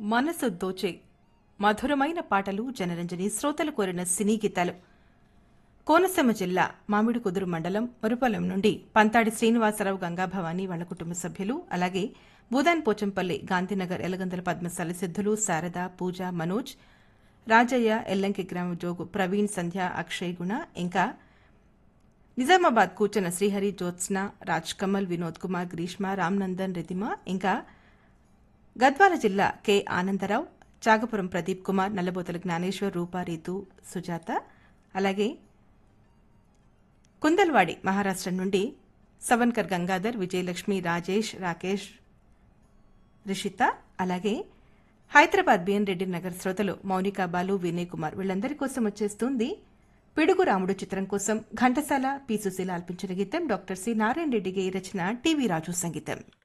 మనసు దోచే మధురమైన పాటలు జనరంజని శ్రోతలు కోరిన సినీ గీతాలు కోనసీమ జిల్లా మామిడి కుదురు మండలం మురుపలం నుండి పంతాడి శ్రీనివాసరావు గంగాభవాని వాళ్ళ కుటుంబ సభ్యులు అలాగే భూదాన్ పోచంపల్లి గాంధీనగర్ ఎలగందల పద్మశాలి సిద్ధులు శారద పూజ మనోజ్ రాజయ్య ఎల్లంకి గ్రామ జోగు ప్రవీణ్ సంధ్య అక్షయ్ గుణ ఇంకా నిజామాబాద్ కూర్చున్న శ్రీహరి జ్యోత్స్న రాజ్ కమల్ వినోద్ కుమార్ గ్రీష్మ రామ్నందన్ రితిమ ఇంకా గద్వాల జిల్లా కె ఆనందరావు చాగపురం ప్రదీప్ కుమార్ నల్లబోతల జ్ఞానేశ్వర్ రూపా రీతు సుజాత అలాగే కుందల్వాడి మహారాష్ట్ర నుండి సవన్కర్ గంగాధర్ విజయలక్ష్మి రాజేష్ రాకేష్ రిషిత అలాగే హైదరాబాద్ బిఎన్ రెడ్డి నగర్ శ్రోతలు మౌనిక బాలు వినయ్ కుమార్ వీళ్ళందరి కోసం వచ్చేస్తుంది పిడుగు రాముడు చిత్రం కోసం ఘంటసాల పి సుశీల ఆల్పించిన గీతం డాక్టర్ సి నారాయణ రెడ్డికి రచన టీవీ రాజు సంగీతం